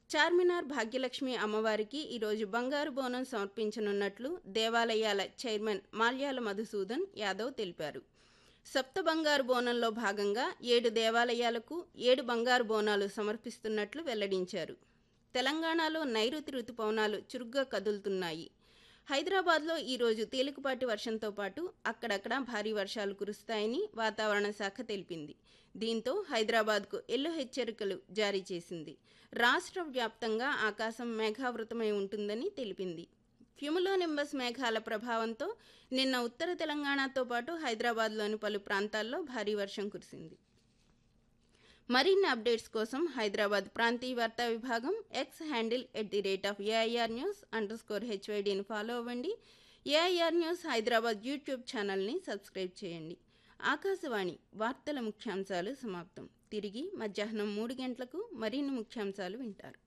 చార్మినార్ భాగ్యలక్ష్మి అమ్మవారికి ఈరోజు బంగారు బోనం సమర్పించనున్నట్లు దేవాలయాల చైర్మన్ మాల్యాల మధుసూదన్ యాదవ్ తెలిపారు సప్త బంగారు బోనంలో భాగంగా ఏడు దేవాలయాలకు ఏడు బంగారు బోనాలు సమర్పిస్తున్నట్లు వెల్లడించారు తెలంగాణలో నైరుతి రుతుపవనాలు చురుగ్గా కదులుతున్నాయి హైదరాబాద్లో ఈరోజు తేలికపాటి వర్షంతో పాటు అక్కడక్కడ భారీ వర్షాలు కురుస్తాయని వాతావరణ శాఖ తెలిపింది దీంతో హైదరాబాద్కు ఎల్లో హెచ్చరికలు జారీ చేసింది రాష్ట్ర వ్యాప్తంగా ఆకాశం మేఘావృతమై ఉంటుందని తెలిపింది క్యుములో నింబస్ మేఘాల ప్రభావంతో నిన్న ఉత్తర తెలంగాణతో పాటు హైదరాబాద్లోని పలు ప్రాంతాల్లో భారీ వర్షం కురిసింది మరిన్ని అప్డేట్స్ కోసం హైదరాబాద్ ప్రాంతీయ వార్తా విభాగం X handle at the rate of AIR news underscore హెచ్వైడీని ఫాలో అవ్వండి ఏఐఆర్ న్యూస్ హైదరాబాద్ యూట్యూబ్ ఛానల్ని సబ్స్క్రైబ్ చేయండి ఆకాశవాణి వార్తల ముఖ్యాంశాలు సమాప్తం తిరిగి మధ్యాహ్నం మూడు గంటలకు మరిన్ని ముఖ్యాంశాలు వింటారు